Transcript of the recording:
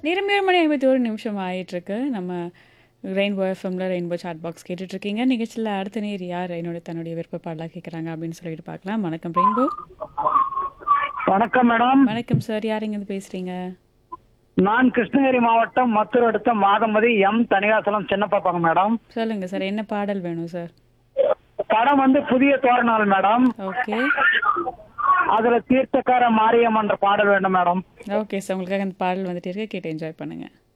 நேரம் ஏழு மணி ஐம்பத்தி ஒரு நிமிஷம் ஆயிட்டிருக்கு நம்ம ரெயின்போ எஃப்எம்ல ரெயின்போ சாட் பாக்ஸ் கேட்டுட்ருக்கீங்க நிகழ்ச்சியில் அடுத்த நேர் யார் என்னோட தன்னுடைய விருப்ப பாடலாக கேட்குறாங்க அப்படின்னு சொல்லிட்டு பார்க்கலாம் வணக்கம் ரெயின்போ வணக்கம் மேடம் வணக்கம் சார் யார் இங்கேருந்து பேசுகிறீங்க நான் கிருஷ்ணகிரி மாவட்டம் மத்தூர் அடுத்த மாதமதி எம் தனிகாசலம் சின்ன பாப்பாங்க மேடம் சொல்லுங்கள் சார் என்ன பாடல் வேணும் சார் படம் வந்து புதிய தோரணால் மேடம் ஓகே அதுல தீர்த்தக்கார மாரியம்மன்ற பாடல் வேண்டும் மேடம் ஓகே சார் உங்களுக்காக அந்த பாடல் வந்துட்டு இருக்கு கேட்டு என்ஜாய் பண்ணுங்கள்